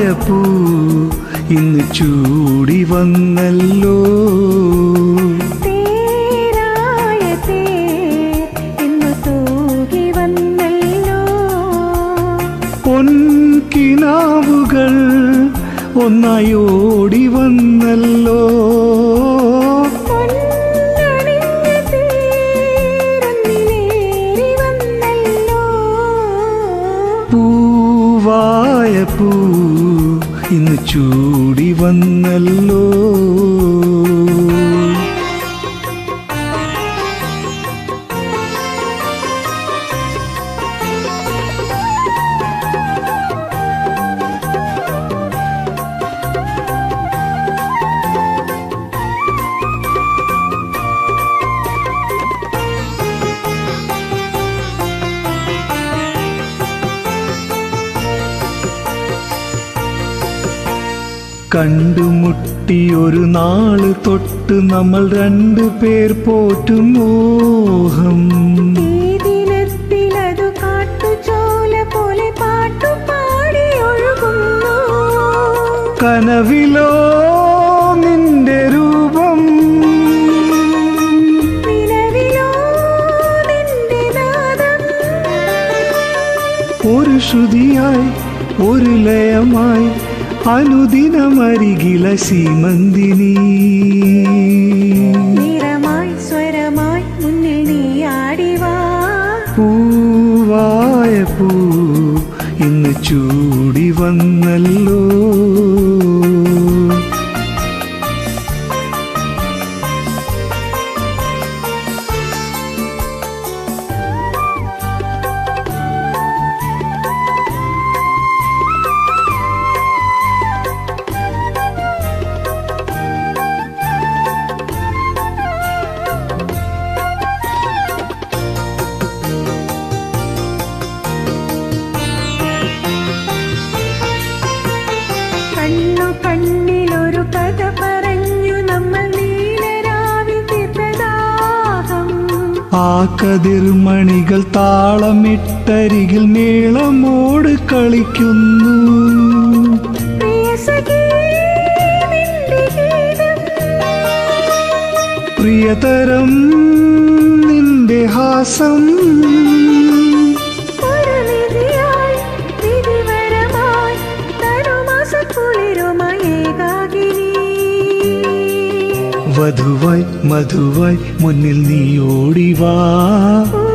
പൂ ഇന്ന് ചൂടി വന്നല്ലോ തേരായ തേർ ഇന്നു തൂകി വന്നല്ലോ പൊൻകിനാവുകൾ ഒന്നായി ഓടി വന്നല്ലോ പൊന്നണിഞ്ഞ തേരൊന്നിലേറി വന്നല്ലോ പൂവായ പൂ ഇന്ന് ചൂടി വന്നല്ലോ കണ്ടുമുട്ടി ഒരു നാള് തൊട്ട് നമ്മൾ രണ്ടു പേർ പോറ്റും മോഹം ഈ ദിനത്തിലതു കാട്ടുചോല പോലെ പാട്ടുപാടി ഒഴുകുന്നു കനവിലോ നിന്റെ രൂപം നിലവിലോ നിന്റെ നാദം ഒരു ശ്രുതിയായി ഒരു ലയമായി അനുദിനമരികില സീമന്തിനി നിറമായി സ്വരമായി മുന്നിൽ നീ ആടിവാ പൂവായ പൂ ഇന്ന് ചൂടി വന്നല്ലോ കണ്ണു കണ്ണിലൊരു കഥ പറഞ്ഞു നമ്മൾ നീലരാവിൽ തീർത്തദാഹം ആ കതിർമണികൾ താളമിട്ടരികിൽ മേളമോട് കളിക്കുന്നു പ്രിയ സഖി നിന്റെ ഗീതം പ്രിയതരം നിന്റെ ഹാസം ഒരു നിധിയായി വിധിവരമായി തരുമാസക്കുളിരുമായി ഏകാകിനി വധുവായി മധുവായി മുന്നിൽ നീ ഓടിവാ ഓ